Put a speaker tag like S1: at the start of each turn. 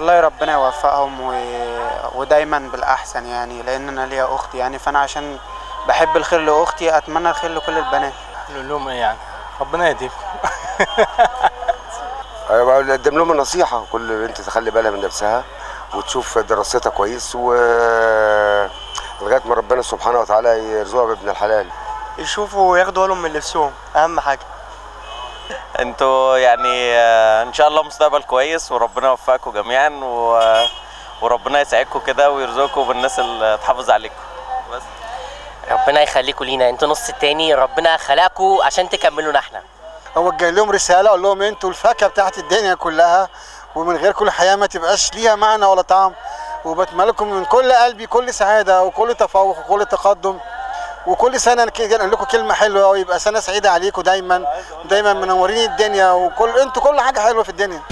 S1: والله ربنا يوفقهم و... ودايما بالاحسن يعني لان انا ليا اختي يعني فانا عشان بحب الخير لاختي اتمنى الخير لكل البنات
S2: نقول لهم ايه يعني ربنا يهديكم
S3: أيوة، نقدم لهم النصيحة كل بنت تخلي بالها من نفسها وتشوف دراستها كويس و لغاية ما ربنا سبحانه وتعالى يرزقها بابن الحلال
S4: يشوفوا وياخدوا بالهم من نفسهم اهم حاجه
S5: انتوا يعني آه، ان شاء الله مستقبل كويس وربنا يوفقكم جميعا و... وربنا يسعدكم كده ويرزقكم بالناس اللي تحافظ عليكم بس
S6: ربنا يخليكم لينا انتوا نص التاني ربنا خلقكم عشان تكملونا احنا
S7: اوجه لهم رساله اقول لهم انتوا الفاكهه بتاعت الدنيا كلها ومن غيركم الحياه ما تبقاش ليها معنى ولا طعم وبتمنى لكم من كل قلبي كل سعاده وكل تفوق وكل تقدم وكل سنه كده نقول لكم كلمه حلوه ويبقى سنه سعيده عليكم دايما دايما منورين الدنيا وكل انتوا كل حاجه حلوه في الدنيا